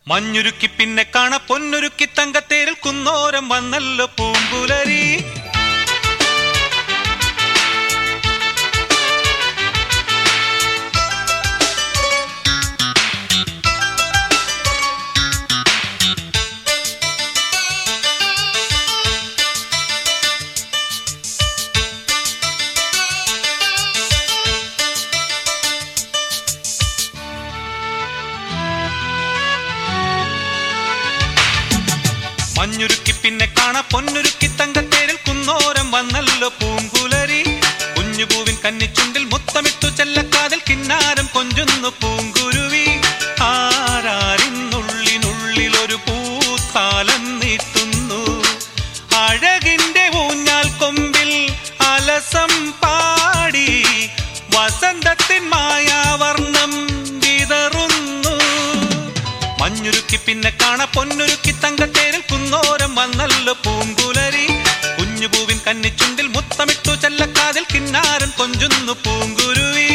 മഞ്ഞുരുക്കി പിന്നെ കാണ പൊന്നുരുക്കി തങ്കത്തേരിൽ കുന്നോരം വന്നല്ലോ പൂമ്പുലരി മഞ്ഞുരുക്കി പിന്നെ കാണ പൊന്നുരുക്കി തങ്കത്തേരിൽ കുന്നോരം വന്നല്ലോ പൂങ്കുലരി കുഞ്ഞുപൂവിൻ കന്നിച്ചുണ്ടിൽ മുത്തമിട്ടു ചെല്ലക്കാതിൽ കിന്നാരം കൊഞ്ചുന്നു പൂങ്കുരുവി ആരാരിന്നുള്ളിനുള്ളിൽ ഒരു പൂത്താലം നീട്ടുന്നു അഴകിന്റെ ഊഞ്ഞാൽ കൊമ്പിൽ അലസം പാടി വസന്തത്തിൻ മായാവർണ്ണം വിതറുന്നു മഞ്ഞുരുക്കി പിന്നെ കാണ പൊന്നുരുക്കി തങ്കത്തേരിൽ കുന്നോരം വന്നല്ലോ പൂങ്കുലരി കുഞ്ഞുപൂവിൻ കന്നിച്ചുണ്ടിൽ മുത്തമിട്ടു ചെല്ലക്കാതിൽ കിന്നാരം കൊഞ്ചുന്നു പൂങ്കുരുവി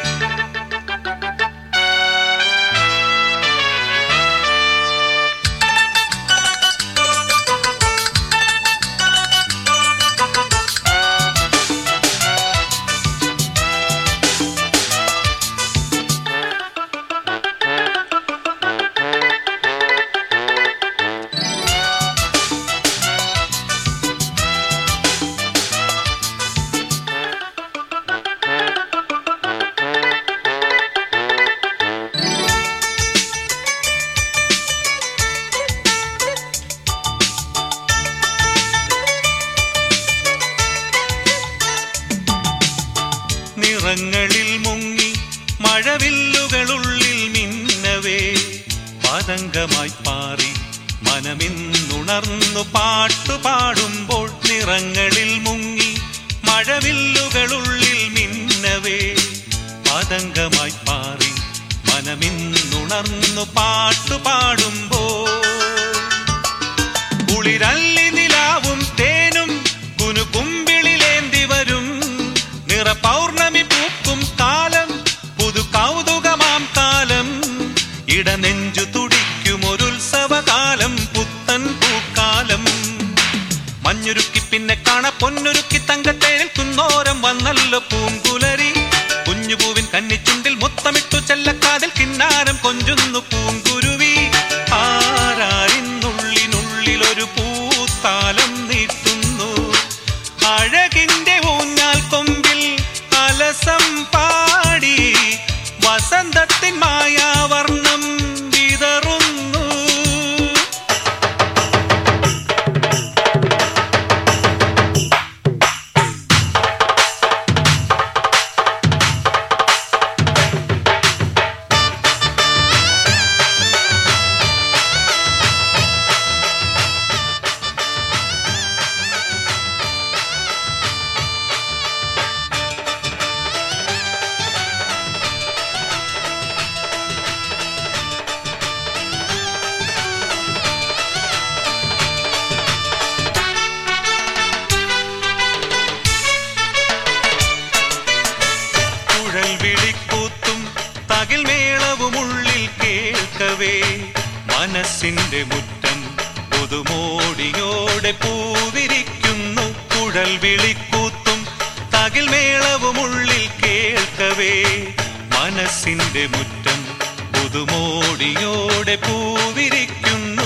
നിറങ്ങളിൽ മുങ്ങി മഴവില്ലുകളുള്ളിൽ മിന്നവേ പതങ്കമായി പാറി മനമിന്നുണർന്നു പാട്ടുപാടുമ്പോൾ നിറങ്ങളിൽ മുങ്ങി മഴവില്ലുകളുള്ളിൽ മിന്നവേ പതങ്കമായി പാറി മനമിന്നുണർന്നു പാട്ടുപാടുമ്പോൾ കുളിരല്ലി നിലാവും തേനും കുനുകുമ്പിളിലേന്തി വരും നിറ പൗർണമി പൂക്കും കാലം പുതു കൗതുകമാം കാലം ഇടനെഞ്ചു തുടിക്കും ഒരു ഉത്സവകാലം പുത്തൻ പൂക്കാലം മഞ്ഞുരുക്കി പിന്നെ കാണ പൊന്നുരുക്കി തങ്കത്തേരിൽ കുന്നോരം വന്നല്ലോ പൂങ്കുലരി കുഞ്ഞുപൂവിൻ കന്നിച്ചുണ്ടിൽ മുത്തമിട്ടു ചെല്ലക്കാതിൽ കിന്നാരം കൊഞ്ചുന്നു പൂങ്കുരുവി ആരാരിന്നുള്ളിനുള്ളിൽ ഒരു പൂത്താലം നീട്ടുന്നു അഴകിന്റെ ഊഞ്ഞാൽ കൊമ്പിൽ അലസം പാടി വസന്തത്തിൻ മായാവർണ്ണം വിതറുന്നു കുഴൽ വിളിക്കൂത്തും തകിൽ മേളവും ഉള്ളിൽ കേൾക്കവേ മനസ്സിന്റെ മുറ്റം പുതുമോടിയോടെ പൂവിരിക്കുന്നു കുഴൽ വിളിക്കൂത്തും തകിൽ മേളവും ഉള്ളിൽ കേൾക്കവേ മനസ്സിന്റെ മുറ്റം പുതുമോടിയോടെ പൂവിരിക്കുന്നു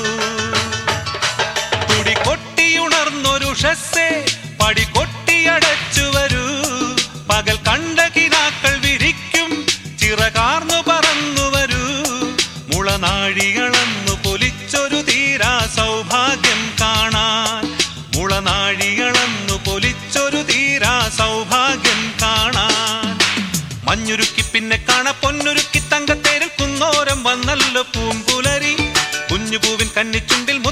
തുടി കൊട്ടിയുണർന്നൊരു ഷസ്സേ പടി കൊട്ടിയടച്ചു വരൂ പകൽ കണ്ട കിനാക്കൾ വിരിക്കും ചിറകാർന്നു പറന്നു വരൂ മുളനാഴികളന്നു പൊലിച്ചൊരു തീരാ സൗഭാഗ്യം കാണാൻ മുളനാഴികളന്നു പൊലിച്ചൊരു തീരാ സൗഭാഗ്യം കാണാൻ മഞ്ഞുരുക്കി പിന്നെ കാണ പൊന്നുരുക്കി തങ്കത്തേരിൽ കുന്നോരം വന്നല്ലോ പൂമ്പുലരി കുഞ്ഞുപൂവിൻ കന്നിച്ചുണ്ടിൽ